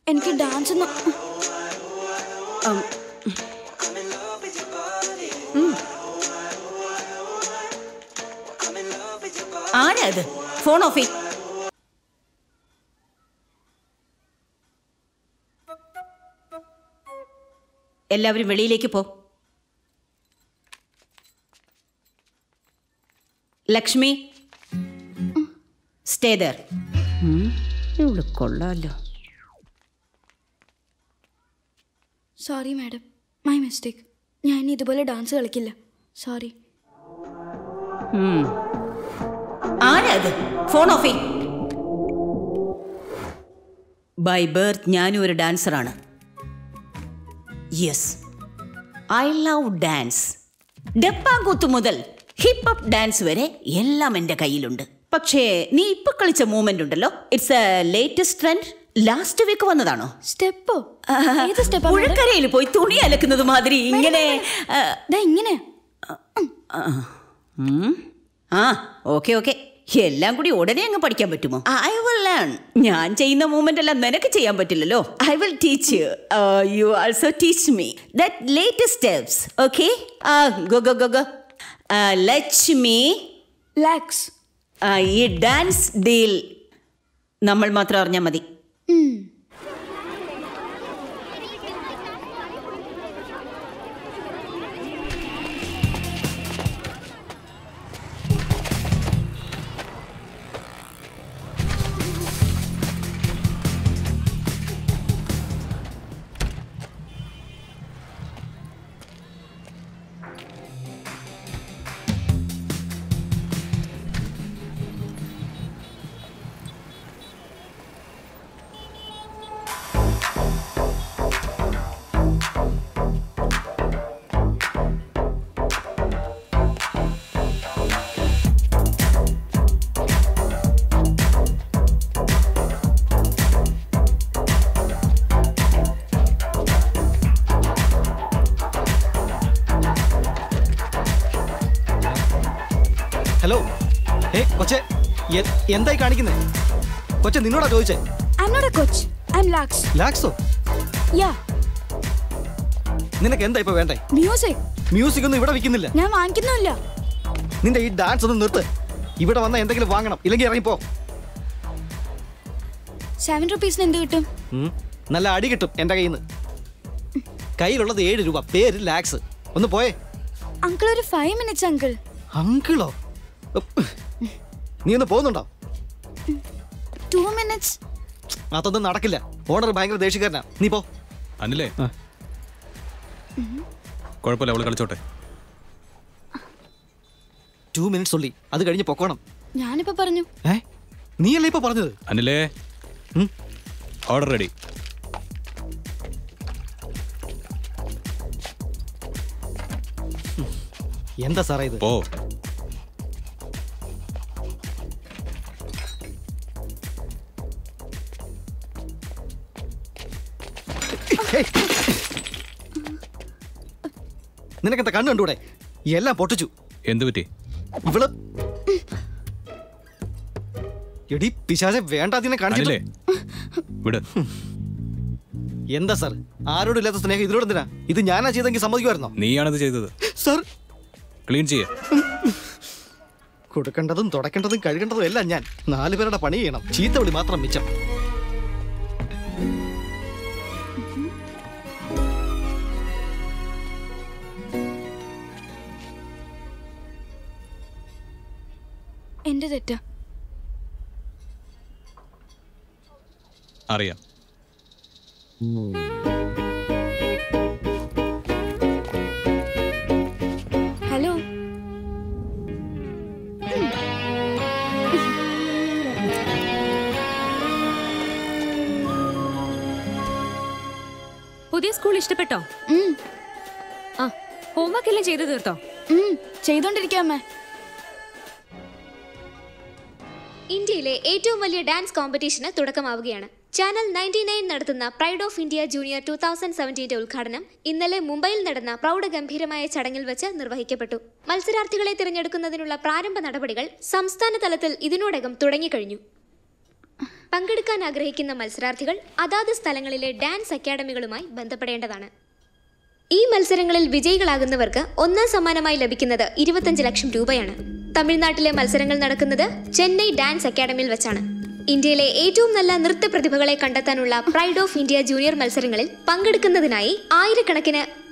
എനിക്ക് ഡാൻസ് ഒന്നും ഉം. ഉം. ആരാ ഇത് ഫോൺ ഓഫ് ചെയ് എല്ലാവരും വെളിയിലേക്ക് പോ ലക്ഷ്മി സ്റ്റേ ദർ ഇവിടെ കൊള്ളാമല്ലോ സോറി മാഡം മൈ മിസ്റ്റേക്ക് ഞാൻ ഇനി ഇതുപോലെ ഡാൻസ് കളിക്കില്ല സോറി ഉം. ആരാ ഇത് ഫോൺ ഓഫ് ചെയ് ബൈ ബർത്ത് ഞാനും ഒരു ഡാൻസറാണ് yes I love dance dappankuthu മുതൽ ഹിപ്പ് ഹോപ്പ് ഡാൻസ് വരെ എല്ലാം എൻ്റെ കയ്യിലുണ്ട് പക്ഷേ നീ ഇപ്പൊ കളിച്ച മൂവ്മെന്റ് ഉണ്ടല്ലോ it's a latest trend last week വന്നതാണോ സ്റ്റെപ്പോ ഏത് സ്റ്റെപ്പാ പുഴക്കരയിൽ പോയി തുണി അലക്കുന്നത് മാതിരി ഇങ്ങനെ ആ, ഇങ്ങനെ ഉം. ആ ഓക്കെ ഓക്കെ എല്ലാം കൂടി ഉടനെ അങ്ങ് പഠിക്കാൻ പറ്റുമോ ഐ വിൽ ലേൺ ഞാൻ ചെയ്യുന്ന മൂവ്മെന്റ് എല്ലാം നിനക്ക് ചെയ്യാൻ പറ്റില്ലല്ലോ I will teach you you also teach me that latest steps okay go go go go Lakshmi Laks ഈ ഡാൻസ് ഡീൽ നമ്മൾ മാത്രം അറിഞ്ഞാൽ മതി ഹലോ ഹേ കൊച്ചെ എ- എന്തായി കാണിക്കുന്നേ കൊച്ചെ നിന്നോടാ ചോദിച്ചേ I am not a coach I am Laks ലാക്സോ യാ നിനക്ക് എന്താ ഇപ്പൊ വേണ്ടേ മ്യൂസിക് മ്യൂസിക് ഒന്നും ഇവിടെ വിൽക്കുന്നില്ല ഞാൻ വാങ്ങിക്കുന്നില്ല നിന്റെ ഈ ഡാൻസ് ഒന്ന് നിർത്ത് ഇവിടെ വന്ന എന്തെങ്കിലും വാങ്ങണം ഇല്ലെങ്കിൽ ഇറങ്ങിപ്പോ സെവൻ റുപ്പീസിന് എന്ത് കിട്ടും ഉം, നല്ല അടി കിട്ടും എന്റെ കയ്യിൽ നിന്ന് കയ്യിലുള്ളത് ഏഴ് രൂപ പേര് ലാക്സ് ഒന്ന് പോയേ അങ്കിൾ ഒരു ഫൈവ് മിനിറ്റ്സ് അങ്കിൾ അങ്കിളോ ഉപ്പ്. നീ ഒന്ന് പോകുന്നുണ്ടോ ടു മിനിറ്റ്സ് അതൊന്നും നടക്കില്ല ഓണർ ഭയങ്കര ദേഷ്യക്കാരനാ നീ പോ അനിലേ കുഴപ്പമില്ല അവള് കളിച്ചോട്ടെ ടു മിനിറ്റ്സ് ഉള്ളി അത് കഴിഞ്ഞ് പൊക്കോണം ഞാനിപ്പോ പറഞ്ഞു ഏ നീയല്ലേ ഇപ്പൊ പറഞ്ഞത് അനിലേ ഓർഡർ റെഡി എന്താ സാറേ ഇത് ഓ നിനക്കെന്താ കണ്ണു കണ്ടൂടെ എല്ലാം പൊട്ടിച്ചു എന്ത് പറ്റി ഇവള് എടി പിശാചെ വേണ്ട അതിനെ കാണിച്ചിട്ട് അനിലേ വിട് എന്താ സാർ ആരോടും ഇല്ലാത്ത സ്നേഹം ഇതിനോട് എന്തിനാ ഇത് ഞാനാ ചെയ്തെങ്കിൽ സമ്മതിക്കുമായിരുന്നോ നീയാണത് ചെയ്തത് സാർ ക്ലീൻ ചെയ്യ കൊടുക്കേണ്ടതും തുടക്കേണ്ടതും കഴുകേണ്ടതും എല്ലാം ഞാൻ നാല് പേരുടെ പണി ചെയ്യണം ചീത്ത വിളി മാത്രം മിച്ചം എന്റെ തെറ്റാ അറിയാം ഹലോ പുതിയ സ്കൂൾ ഇഷ്ടപ്പെട്ടോ ആ ഹോംവർക്ക് എല്ലാം ചെയ്തു തീർത്തോ ചെയ്തോണ്ടിരിക്കാമേ ഇന്ത്യയിലെ ഏറ്റവും വലിയ ഡാൻസ് കോമ്പറ്റീഷന് തുടക്കമാവുകയാണ് ചാനൽ നയൻറ്റി നയൻ നടത്തുന്ന pride of India junior two thousand സെവൻറ്റീൻ്റെ ഉദ്ഘാടനം ഇന്നലെ മുംബൈയിൽ നടന്ന പ്രൗഢഗംഭീരമായ ചടങ്ങിൽ വെച്ച് നിർവഹിക്കപ്പെട്ടു മത്സരാർത്ഥികളെ തിരഞ്ഞെടുക്കുന്നതിനുള്ള പ്രാരംഭ നടപടികൾ സംസ്ഥാന തലത്തിൽ ഇതിനോടകം തുടങ്ങിക്കഴിഞ്ഞു പങ്കെടുക്കാൻ ആഗ്രഹിക്കുന്ന മത്സരാർത്ഥികൾ അതാത് സ്ഥലങ്ങളിലെ ഡാൻസ് അക്കാഡമികളുമായി ബന്ധപ്പെടേണ്ടതാണ് ഈ മത്സരങ്ങളിൽ വിജയികളാകുന്നവർക്ക് ഒന്നാം സമ്മാനമായി ലഭിക്കുന്നത് ഇരുപത്തഞ്ച് ലക്ഷം രൂപയാണ് തമിഴ്നാട്ടിലെ മത്സരങ്ങൾ നടക്കുന്നത് ചെന്നൈ ഡാൻസ് അക്കാഡമിയിൽ വെച്ചാണ് ഇന്ത്യയിലെ ഏറ്റവും നല്ല നൃത്ത പ്രതിഭകളെ കണ്ടെത്താനുള്ള പ്രൈഡ് ഓഫ് ഇന്ത്യ ജൂനിയർ മത്സരങ്ങളിൽ പങ്കെടുക്കുന്നതിനായി ആയിരക്കണക്കിന്